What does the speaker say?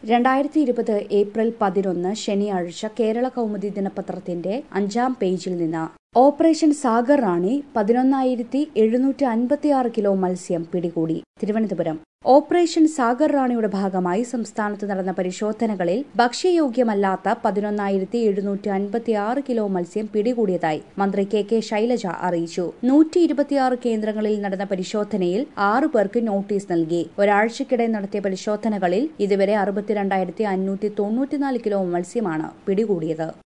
രണ്ടായിരത്തി ഇരുപത് ഏപ്രിൽ പതിനൊന്ന് ശനിയാഴ്ച കേരള കൗമുദി ദിനപത്രത്തിന്റെ അഞ്ചാം പേജിൽ നിന്ന് ഓപ്പറേഷൻ സാഗർ റാണി പതിനൊന്നായിരത്തി എഴുന്നൂറ്റി അൻപത്തിയാറ് കിലോ മത്സ്യം പിടികൂടി തിരുവനന്തപുരം ഓപ്പറേഷൻ സാഗർ റാണിയുടെ ഭാഗമായി സംസ്ഥാനത്ത് നടന്ന പരിശോധനകളിൽ ഭക്ഷ്യയോഗ്യമല്ലാത്ത പതിനൊന്നായിരത്തി എഴുന്നൂറ്റി അൻപത്തിയാറ് കിലോ മത്സ്യം പിടികൂടിയതായി മന്ത്രി കെ കെ ശൈലജ അറിയിച്ചു നൂറ്റി ഇരുപത്തിയാറ് കേന്ദ്രങ്ങളിൽ നടന്ന പരിശോധനയിൽ ആറു പേർക്ക് നോട്ടീസ് നൽകി ഒരാഴ്ചക്കിടെ നടത്തിയ പരിശോധനകളിൽ ഇതുവരെ അറുപത്തിരണ്ടായിരത്തി അഞ്ഞൂറ്റി തൊണ്ണൂറ്റിനാല് കിലോ മത്സ്യമാണ് പിടികൂടിയത്